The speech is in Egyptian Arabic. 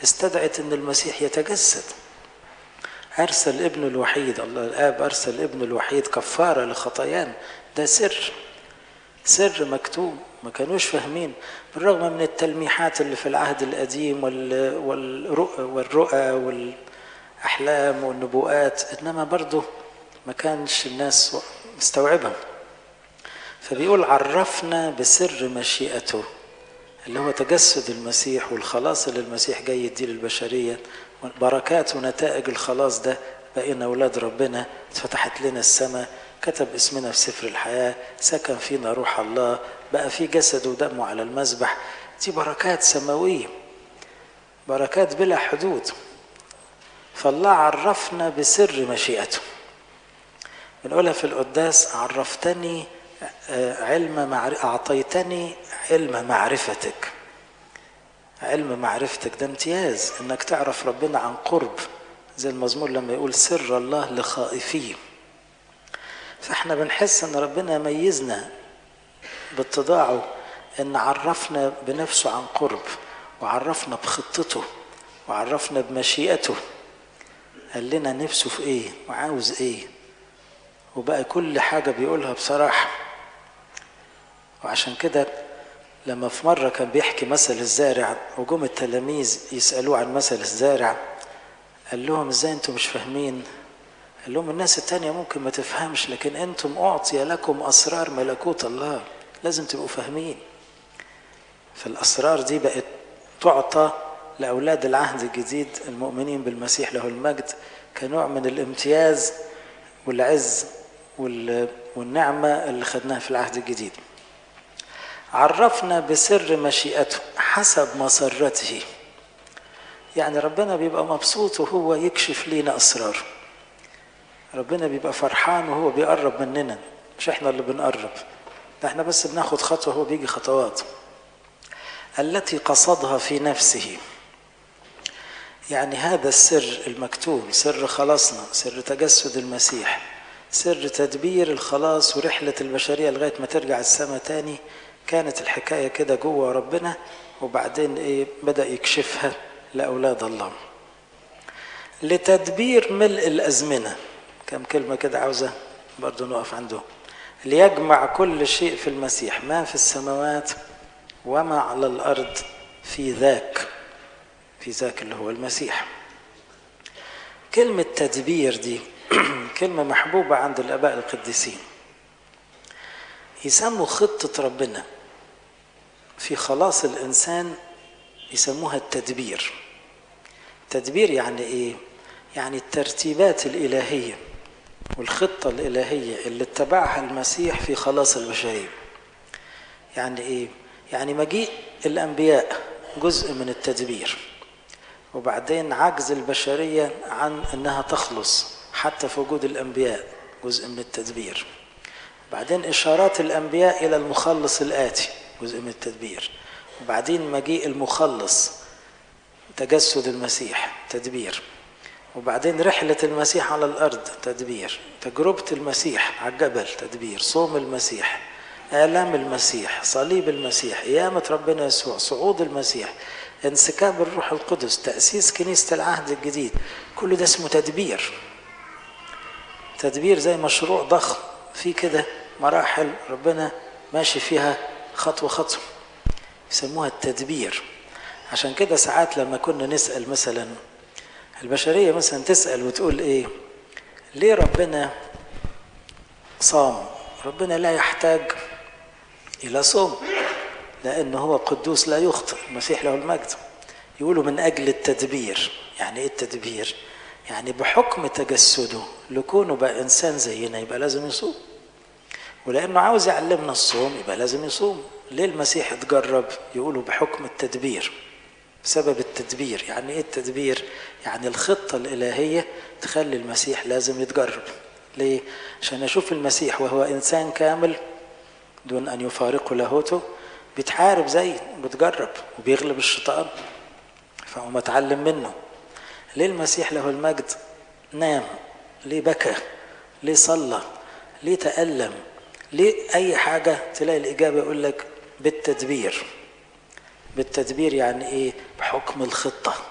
استدعت ان المسيح يتجسد ارسل ابنه الوحيد الله الاب ارسل ابنه الوحيد كفاره لخطايانا ده سر سر مكتوب ما كانوش فاهمين بالرغم من التلميحات اللي في العهد القديم والرؤى والرؤى والاحلام والنبوءات انما برضه ما كانش الناس مستوعبها فبيقول عرفنا بسر مشيئته اللي هو تجسد المسيح والخلاص اللي المسيح جاي يديه للبشرية بركات ونتائج الخلاص ده بقينا أولاد ربنا اتفتحت لنا السماء كتب اسمنا في سفر الحياة سكن فينا روح الله بقى في جسد ودمه على المذبح دي بركات سماوية بركات بلا حدود فالله عرفنا بسر مشيئته بنقولها في القداس عرفتني علم معر... أعطيتني علم معرفتك علم معرفتك ده امتياز انك تعرف ربنا عن قرب زي المزمور لما يقول سر الله لخائفيه فاحنا بنحس ان ربنا ميزنا باتضاعه ان عرفنا بنفسه عن قرب وعرفنا بخطته وعرفنا بمشيئته قال لنا نفسه في ايه وعاوز ايه وبقى كل حاجة بيقولها بصراحة وعشان كده لما في مرة كان بيحكي مثل الزارع وجم التلاميذ يسألوه عن مثل الزارع قال لهم ازاي انتم مش فاهمين قال لهم الناس التانية ممكن ما تفهمش لكن انتم اعطي لكم اسرار ملكوت الله لازم تبقوا فاهمين فالاسرار دي بقت تعطى لاولاد العهد الجديد المؤمنين بالمسيح له المجد كنوع من الامتياز والعز والنعمة اللي خدناها في العهد الجديد عرفنا بسر مشيئته حسب مسرته يعني ربنا بيبقى مبسوط وهو يكشف لينا أسراره ربنا بيبقى فرحان وهو بيقرب مننا مش احنا اللي بنقرب ده احنا بس بناخد خطوة هو بيجي خطوات التي قصدها في نفسه يعني هذا السر المكتوب سر خلاصنا سر تجسد المسيح سر تدبير الخلاص ورحلة البشرية لغاية ما ترجع السماء تاني كانت الحكاية كده جوه ربنا وبعدين ايه بدأ يكشفها لأولاد الله لتدبير ملء الأزمنة كم كلمة كده عاوزة برضو نقف عنده ليجمع كل شيء في المسيح ما في السماوات وما على الأرض في ذاك في ذاك اللي هو المسيح كلمة تدبير دي كلمة محبوبة عند الآباء القديسين يسموا خطة ربنا في خلاص الإنسان يسموها التدبير تدبير يعني إيه؟ يعني الترتيبات الإلهية والخطة الإلهية اللي اتبعها المسيح في خلاص البشرية يعني إيه؟ يعني مجيء الأنبياء جزء من التدبير وبعدين عجز البشرية عن أنها تخلص حتى في وجود الأنبياء جزء من التدبير بعدين إشارات الأنبياء إلى المخلص الآتي جزء من التدبير وبعدين مجيء المخلص تجسد المسيح تدبير وبعدين رحلة المسيح على الأرض تدبير تجربة المسيح على الجبل تدبير صوم المسيح آلام المسيح صليب المسيح قيامة ربنا يسوع صعود المسيح انسكاب الروح القدس تأسيس كنيسة العهد الجديد كل ده اسمه تدبير تدبير زي مشروع ضخم في كده مراحل ربنا ماشي فيها خطوة خطوة يسموها التدبير عشان كده ساعات لما كنا نسأل مثلا البشرية مثلا تسأل وتقول ايه ليه ربنا صام ربنا لا يحتاج إلى صوم لأنه هو قدوس لا يخطئ المسيح له المجد يقولوا من أجل التدبير يعني إيه التدبير يعني بحكم تجسده لكونه بقى إنسان زينا يبقى لازم يصوم ولأنه عاوز يعلمنا الصوم يبقى لازم يصوم ليه المسيح اتجرب يقولوا بحكم التدبير بسبب التدبير يعني ايه التدبير يعني الخطة الإلهية تخلي المسيح لازم يتجرب ليه عشان أشوف المسيح وهو إنسان كامل دون أن يفارقه لاهوته بيتحارب زي بيتجرب وبيغلب الشيطان فهو متعلم منه ليه المسيح له المجد نام ليه بكى ليه صلى ليه تألم ليه أي حاجة تلاقي الإجابة يقول لك بالتدبير بالتدبير يعني إيه بحكم الخطة